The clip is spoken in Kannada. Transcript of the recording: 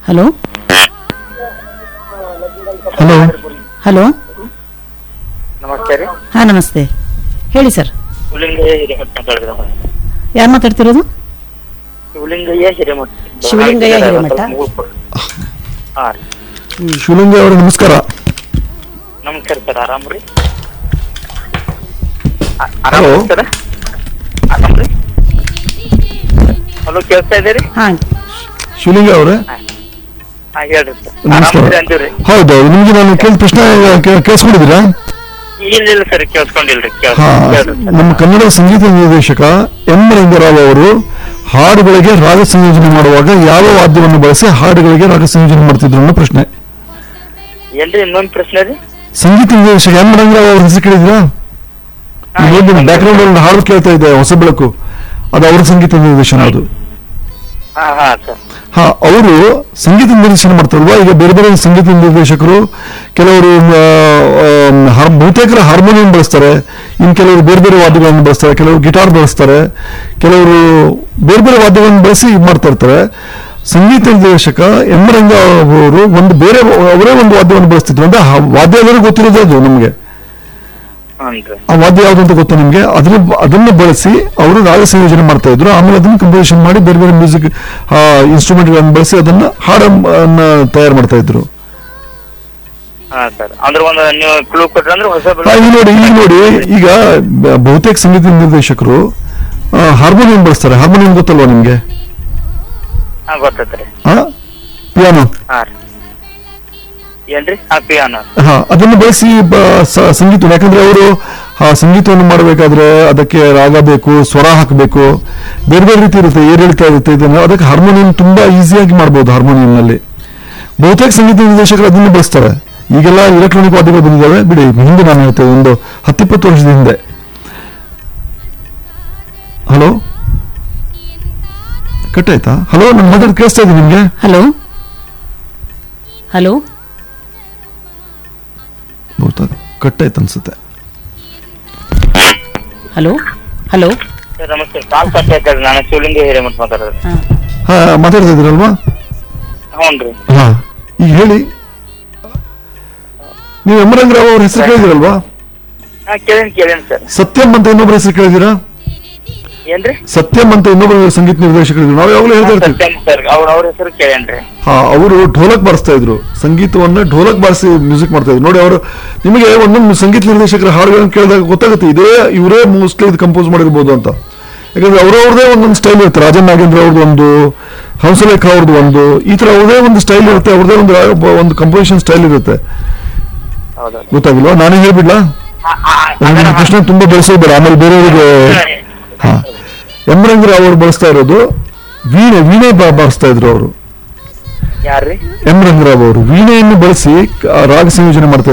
ಹಲೋ ಹಲೋ ಹಲೋ ನಮಸ್ತೆ ರೀ ಹಾಂ ನಮಸ್ತೆ ಹೇಳಿ ಸರ್ ಶಿವಲಿಂಗಯ್ಯ ಹಿರೇಮಠ ಮಾತಾಡಿದ್ರೆ ಯಾರು ಮಾತಾಡ್ತಿರೋದು ಶಿವಲಿಂಗಯ್ಯ ಹಿರೇಮಠ ಶಿವಲಿಂಗಯ್ಯ ಹಿರೇಮಠ? ಹಾ ರೀ ಶಿವಲಿಂಗ ಅವರೇ ನಮಸ್ಕಾರ ನಮಸ್ಕಾರ ಸರ್ ಆರಾಮ್ ರೀ Hello. ಸರ್ ಆರಾಮ್ ರೀ ಹಲೋ ಕೇಳ್ತಾ ಇದೆ ರೀ ಹಾಂ ಶಿವಲಿಂಗ ಅವರೇ ಹಾ ಹೇಳ್ರಿ ಸರ್ ನಮಸ್ಕಾರ ಆರಾಮ್ ಅಂತೀವ್ರಿ ಹೌದು ನಿಮ್ಗೆ ನಾನು ಕೇಳಿದ ಪ್ರಶ್ನೆ ಕೇ- ಕೇಳಿಸ್ಕೊಂಡಿದ್ದೀರಾ ಇಲ್ಲ ಇಲ್ಲ ಸರ್ ಕೇಳಿಸ್ಕೊಂಡಿಲ್ರಿ ಕೇಳ್- ಹಾ ಹೇಳ್ರಿ ಸರ್ ನಮ್ಮ ಕನ್ನಡ ಸಂಗೀತ ನಿರ್ದೇಶಕ ಎಂ ರಂಗರಾವ್ ಅವರು ಹಾಡುಗಳಿಗೆ ರಾಗ ಸಂಯೋಜನೆ ಮಾಡುವಾಗ ಯಾವ ವಾದ್ಯವನ್ನು ಬಳಸಿ ಹಾಡುಗಳಿಗೆ ರಾಗ ಸಂಯೋಜನೆ ಮಾಡ್ತಿದ್ರು ಅನ್ನೋ ಪ್ರಶ್ನೆ ಏನ್ರಿ ಇನ್ನೊಂದ್ ಪ್ರಶ್ನೆ ರೀ ಸಂಗೀತ ನಿರ್ದೇಶಕ ಎಂ ರಂಗರಾವ್ ಅವ್ರ ಹೆಸರು ಕೇಳಿದ್ರಾ ಹಾ, ಬ್ಯಾಕ್ ಗ್ರೌಂಡ್ ಅಲ್ಲಿ ಹಾಡು ಕೇಳ್ತಾ ಇದೆ ಹೊಸ ಬೆಳಕು ಅದು ಅವ್ರ ಸಂಗೀತ ನಿರ್ದೇಶನ ಅದು ಹಾ ಹಾ ಸರ್ ಹಾ ಅವರು ಸಂಗೀತ ನಿರ್ದೇಶನ ಮಾಡ್ತಾರಲ್ವಾ ಈಗ ಬೇರೆ ಬೇರೆ ಸಂಗೀತ ನಿರ್ದೇಶಕರು ಕೆಲವರು ಆ, ಆ, ಹಾರ್- ಬಹುತೇಕರ ಹಾರ್ಮೋನಿಯಂ ಬಳಸ್ತಾರೆ ಇನ್ನು ಕೆಲವರು ಬೇರೆ ಬೇರೆ ವಾದ್ಯಗಳನ್ನು ಬಳಸ್ತಾರೆ ಕೆಲವರು ಗಿಟಾರ್ ಬಳಸ್ತಾರೆ ಕೆಲವರು ಬೇರೆ ಬೇರೆ ವಾದ್ಯಗಳನ್ನು ಬಳಸಿ ಇದು ಮಾಡ್ತಾ ಇರ್ತಾರೆ ಸಂಗೀತ ನಿರ್ದೇಶಕ ಎಂ ರಂಗ ಅವರು ಒಂದು ಬೇರೆ ಅವರೇ ಒಂದು ವಾದ್ಯವನ್ನು ಬಳಸ್ತಿದ್ರು ಅಂದ್ರೆ ಆ ವಾದ್ಯ ಎಲ್ಲರಿಗೂ ಗೊತ್ತಿರೋದೇ ಅದು ನಮಗೆ ಹ್ಞೂ ಆ ವಾದ್ಯ ಯಾವುದು ಅಂತ ಗೊತ್ತಾ ನಿಮಗೆ ಅದ್ರ ಅದನ್ನ ಬಳಸಿ ಅವರು ರಾಗ ಸಂಯೋಜನೆ ಮಾಡ್ತಾ ಇದ್ರು ಆಮೇಲೆ ಅದನ್ನ ಕಂಪೋಸಿಷನ್ ಮಾಡಿ ಬೇರೆ ಬೇರೆ ಮ್ಯೂಸಿಕ್ ಇನ್ಸ್ಟ್ರೂಮೆಂಟ್ಗಳನ್ನು ಬಳಸಿ ಅದನ್ನ ಹಾಡನ್ನ ತಯಾರು ಮಾಡ್ತಾ ಇದ್ರು ಹಾ ಸರ್ ಅಂದ್ರೆ ಒಂದು ನೀವು ಕ್ಲೂ ಕೊಟ್ರೆ ಅಂದ್ರೆ ಹೊಸ ಆ, ಈಗ ನೋಡಿ ಈಗ ನೋಡಿ ಈಗ ಬ- ಬಹುತೇಕ ಸಂಗೀತ ನಿರ್ದೇಶಕರು ಹಾರ್ಮೋನಿಯಂ ಬಳಸ್ತಾರೆ ಹಾರ್ಮೋನಿಯಂ ಗೊತ್ತಲ್ವಾ ನಿಮ್ಗೆ ಹಾ ಗೊತ್ತೈತ್ರಿ ಪಿಯಾನೋ ಹಾ ರೀ ಏನ್ರಿ ಹಾ ಪಿಯಾನೋ ಹಾ ಅದನ್ನು ಬಳಸಿ ಬ- ಸ- ಸಂಗೀತ ಯಾಕಂದ್ರೆ ಅವರು ಆ ಸಂಗೀತವನ್ನು ಮಾಡಬೇಕಾದ್ರೆ ಅದಕ್ಕೆ ರಾಗ ಬೇಕು ಸ್ವರ ಹಾಕಬೇಕು ಬೇರೆ ಬೇರೆ ರೀತಿ ಇರುತ್ತೆ ಏರಿಳಿತ ಇರುತ್ತೆ ಇದನ್ನು ಅದಕ್ಕೆ ಹಾರ್ಮೋನಿಯಂ ತುಂಬಾ ಈಸಿಯಾಗಿ ಮಾಡ್ಬೋದು ಹಾರ್ಮೋನಿಯಂನಲ್ಲಿ ಬಹುತೇಕ ಸಂಗೀತ ನಿರ್ದೇಶಕರು ಅದನ್ನು ಬಳಸ್ತಾರೆ ಈಗೆಲ್ಲ ಇಲೆಕ್ಟ್ರಾನಿಕ್ ವಾದ್ಯಗಳು ಬಂದಿದ್ದಾವೆ ಬಿಡಿ ಹಿಂದೆ ನಾನು ಹೇಳ್ತೇವೆ ಒಂದು ಹತ್ತಿಪ್ಪತ್ತು ವರ್ಷದ ಹಿಂದೆ ಹಲೋ ಕಟ್ಟಾಯ್ತಾ ಹಲೋ ನನ್ನ ಮಾತಾಡ್ ಕೇಳಿಸ್ತಾ ಇದೆ ನಿಮ್ಗೆ ಹಲೋ ಹಲೋ ಬಹುತೇಕ ಕಟ್ಟಾಯ್ತು ಅನ್ಸುತ್ತೆ ಹಲೋ ಹಲೋ ಸರ್ ನಮಸ್ತೆ ಕಾಲ್ ಕಟ್ಟೆ ಇದ್ದಾರೆ ನಾನು ಶಿವಲಿಂಗ ಹಿರೇಮಠ ಮಾತಾಡೋದು ಹಾಂ ಹಾ ಮಾತಾಡ್ತಾ ಇದ್ದೀರಲ್ವಾ ಹ್ಞೂ ರೀ ಹಾ ಈಗ ಹೇಳಿ ನೀವು ಯಮರಂಗರಾವ್ ಅವ್ರ ಹೆಸರು ಕೇಳಿದಿರಲ್ವಾ ಹಾ ಕೇಳೇನ್ ಕೇಳೇನ್ ಸರ್ ಸತ್ಯಂ ಅಂತ ಇನ್ನೊಬ್ಬರ ಹೆಸರು ಕೇಳಿದಿರಾ ಏನ್ರಿ ಸತ್ಯಂ ಅಂತ ಇನ್ನೊಬ್ಬರ ಸಂಗೀತ ನಿರ್ದೇಶಕರು ನಾವು ಯಾವಾಗಲೂ ಹೇಳ್ತಾ ಇರ್ತೀವಿ ಸತ್ಯಂ ಸರ್ ಅವ್ರ ಅವ್ರ ಹೆಸರು ಕೇಳೇನ್ರಿ ಹಾ ಅವರು ಢೋಲಕ್ ಬಾರಿಸ್ತಾ ಇದ್ರು ಸಂಗೀತವನ್ನ ಢೋಲಕ್ ಬಾರಿಸಿ ಮ್ಯೂಸಿಕ್ ಮಾಡ್ತಾ ಇದ್ರು ನೋಡಿ ಅವರು ನಿಮಗೆ ಒಂದೊಂದು ಸಂಗೀತ ನಿರ್ದೇಶಕರ ಹಾಡುಗಳನ್ನು ಕೇಳಿದಾಗ ಗೊತ್ತಾಗುತ್ತೆ ಇದೇ ಇವರೇ ಮೋಸ್ಟ್ಲಿ ಇದು ಕಂಪೋಸ್ ಮಾಡಿರ್ಬೋದು ಅಂತ ಯಾಕಂದ್ರೆ ಅವ್ರವ್ರದೇ ಒಂದೊಂದು ಸ್ಟೈಲ್ ಇರುತ್ತೆ ರಾಜನ್ ನಾಗೇಂದ್ರ ಅವ್ರದ್ದು ಒಂದು ಹಂಸಲೇಖ ಅವ್ರದ್ದು ಒಂದು ಈ ತರ ಅವ್ರದೇ ಒಂದು ಸ್ಟೈಲ್ ಇರುತ್ತೆ ಅವ್ರದೇ ಒಂದು ಒಂದು ಕಂಪೋಸಿಷನ್ ಸ್ಟೈಲ್ ಇರುತ್ತೆ ಹೌದೌದು ಗೊತ್ತಾಗಿಲ್ವಾ ನಾನೇ ಹೇಳ್ಬಿಡ್ಲಾ ನನ್ನ ಪ್ರಶ್ನೆ ತುಂಬಾ ಬೆಳೆಸೋಬೇಡ ಆಮೇಲೆ ಬೇರೆಯವರಿಗೆ ಹಾ ಎಮ್ರಂಗ್ರ ಅವರು ಬಳಸ್ತಾ ಇರೋದು ವೀಣೆ ವೀಣೆ ಬಾ- ಬಾರಿಸ್ತಾ ಇದ್ರು ಅವರು ಯಾರ್ರಿ ಎಂ ರಂಗರಾವ್ ಅವರು ವೀಣೆಯನ್ನು ಬಳಸಿ ಆ, ರಾಗ ಸಂಯೋಜನೆ ಮಾಡ್ತಾ